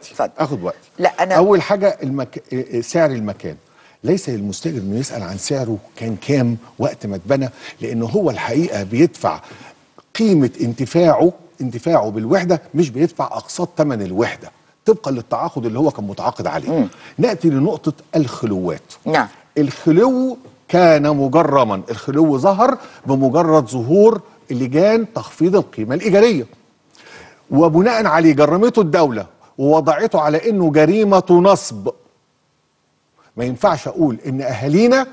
وقتي اتفضل. اخد وقتي لا، أنا- اول حاجه المك... سعر المكان ليس للمستاجر انه يسال عن سعره كان كام وقت ما اتبنى لانه هو الحقيقه بيدفع قيمه انتفاعه انتفاعه بالوحده مش بيدفع اقساط ثمن الوحده طبقا للتعاقد اللي هو كان متعاقد عليه ناتي لنقطه الخلوات نعم الخلو كان مجرما الخلو ظهر بمجرد ظهور لجان تخفيض القيمة الإيجارية وبناء عليه جرمته الدولة ووضعته على انه جريمة نصب ما ينفعش اقول ان اهالينا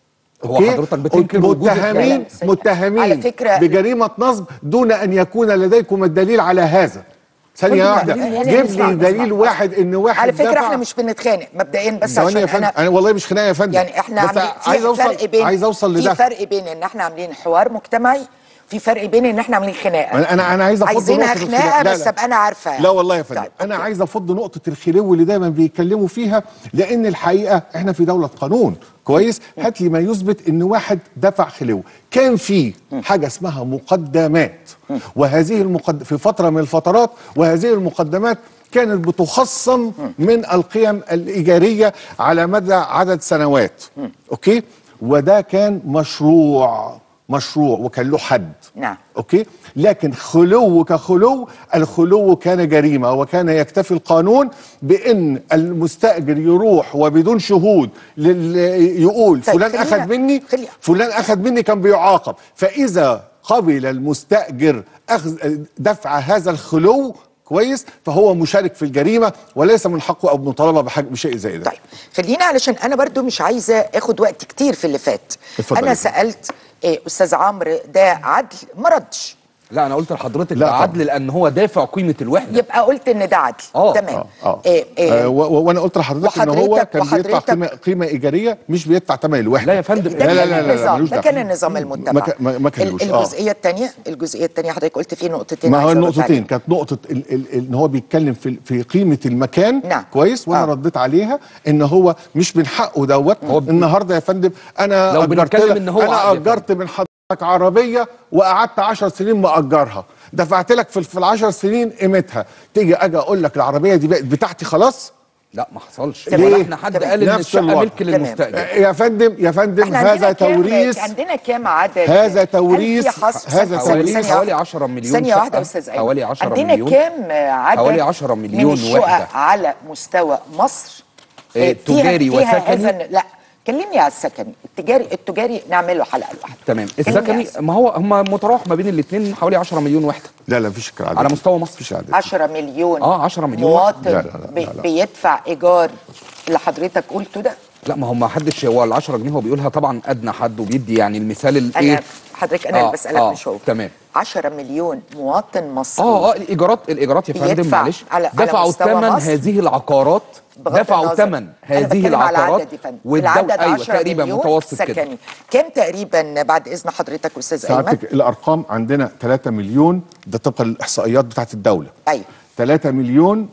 هو أوكي؟ حضرتك بتنكر وجود متهمين لا، لا، متهمين على فكرة- بجريمة نصب دون ان يكون لديكم الدليل على هذا ثانية طيب، واحدة دليل يعني جيب نسمع- لي نسمع. دليل واحد ان واحد على فكره دفع احنا مش بنتخانق مبدئيا بس ثواني يا عشان فندم انا انا والله مش خناقه يا فندم يعني احنا بس عاملين عايز في اوصل فرق بين عايز اوصل لده في فرق بين ان احنا عاملين حوار مجتمعي في فرق بين ان احنا عاملين خناقه انا انا انا عايز افض عايزينها نقطة خناقه الخلاف. لا، بس لا. ابقى انا عارفه لا والله يا فندم طيب، انا أوكي. عايز افض نقطه الخلو اللي دايما بيتكلموا فيها لان الحقيقه احنا في دوله قانون كويس هات لي ما يثبت ان واحد دفع خلو كان في حاجه اسمها مقدمات وهذه المقد... في فتره من الفترات وهذه المقدمات كانت بتخصم من القيم الايجاريه على مدى عدد سنوات اوكي وده كان مشروع مشروع وكان له حد نعم. اوكي لكن خلو كخلو الخلو كان جريمه وكان يكتفي القانون بان المستاجر يروح وبدون شهود لل... يقول طيب، فلان خلينا- اخذ مني خلي- فلان اخذ مني كان بيعاقب فاذا قبل المستاجر اخذ دفع هذا الخلو كويس فهو مشارك في الجريمه وليس من حقه او مطالبه بحاجه بشيء زي ده طيب خلينا علشان انا برضو مش عايزه اخد وقت كتير في اللي فات اتفضل انا يا سالت إيه استاذ عمرو ده عدل ما ردش لا انا قلت لحضرتك لا ده طبعا. عدل لان هو دافع قيمه الوحده يبقى قلت ان ده عدل آه، تمام اه اه, إيه إيه آه و- و- وانا قلت لحضرتك ان هو وحضرتك- كان بيدفع وحضرتك- قيمه قيمه ايجاريه مش بيدفع ثمن الوحده لا يا فندم ده لا لا كان لا لا النظام ملوش ده دعوة. كان النظام ما المتبع كان- ما- ما كانلوش، ال- آه. الجزئيه الثانيه الجزئيه الثانيه حضرتك قلت فيه نقطتين ما هو عايزة أرد النقطتين عليهم. كانت نقطة ال ال ال ان هو بيتكلم في في قيمة المكان نعم. كويس وانا آه. رديت عليها ان هو مش من حقه دوت هو ب- النهارده يا فندم انا لو أجرت بنتكلم لك- إن هو انا عقد يا اجرت من حضرتك عربية وقعدت 10 سنين مأجرها دفعت لك في في ال 10 سنين قيمتها تيجي اجي اقول لك العربية دي بقت بتاعتي خلاص لا ما حصلش تمام. ولا احنا حد تمام. قال ان نفس الشقه الوضع. ملك تمام. للمستاجر يا فندم يا فندم احنا عندنا هذا كام- توريث عندنا كام عدد هذا هل في توريث- حصر- هذا ثانية- توريث ثانية حوالي واحدة. 10 مليون ثانية واحدة شقة. يا استاذ ايمن حوالي 10 عندنا مليون. كام عدد حوالي 10 مليون من الشقق وحدة. على مستوى مصر إيه، آه، فيها- تجاري فيها وسكني؟ هذا- لا كلمني على السكني التجاري التجاري نعمله حلقه لوحدها تمام كلمني السكني على السكني. ما هو هم متراوح ما بين الاثنين حوالي 10 مليون وحده لا لا مفيش عدد على مستوى مصر. مفيش عدد 10 مليون آه، 10 مليون. مواطن لا، لا، لا، بي- لا، لا. بيدفع ايجار اللي حضرتك قلته ده لا ما هو ما حدش هو ال 10 جنيه هو بيقولها طبعا ادنى حد وبيدي يعني المثال الايه انا حضرتك انا آه، اللي بسالك آه، مش هو تمام. 10 مليون مواطن مصري اه اه الايجارات الايجارات يا فندم بيدفع معلش على- على دفعوا مستوى ثمن مصر؟ هذه العقارات بغض دفعوا النظر. ثمن أنا هذه بتكلم على العقارات العدد يا فندم. والدولة العدد ايوه 10 تقريبا مليون متوسط كده سكني كام تقريبا بعد اذن حضرتك استاذ ايمن ساعتك الارقام عندنا 3 مليون ده طبقا للاحصائيات بتاعت الدوله ايوه 3 مليون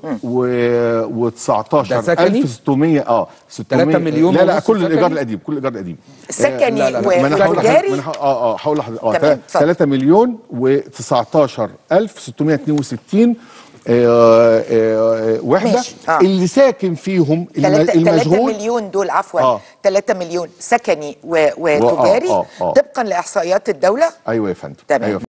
و و19 ده سكني؟ 1600 اه 600 3 مليون لا لا ونص كل الايجار سكني؟ القديم كل الايجار القديم سكني لا، لا، لا. و- ما انا هقول لحضرتك- وتجاري ما أنا هقول- اه اه هقول لحضرتك اه تمام، اتفضل. 3 مليون و19662 آه آه وحده ماشي، آه. اللي ساكن فيهم الم- 3 المشغول مليون دول عفوا آه. 3 مليون سكني و- وتجاري آه، آه. طبقا لاحصائيات الدوله ايوه يا فندم تمام. ايوه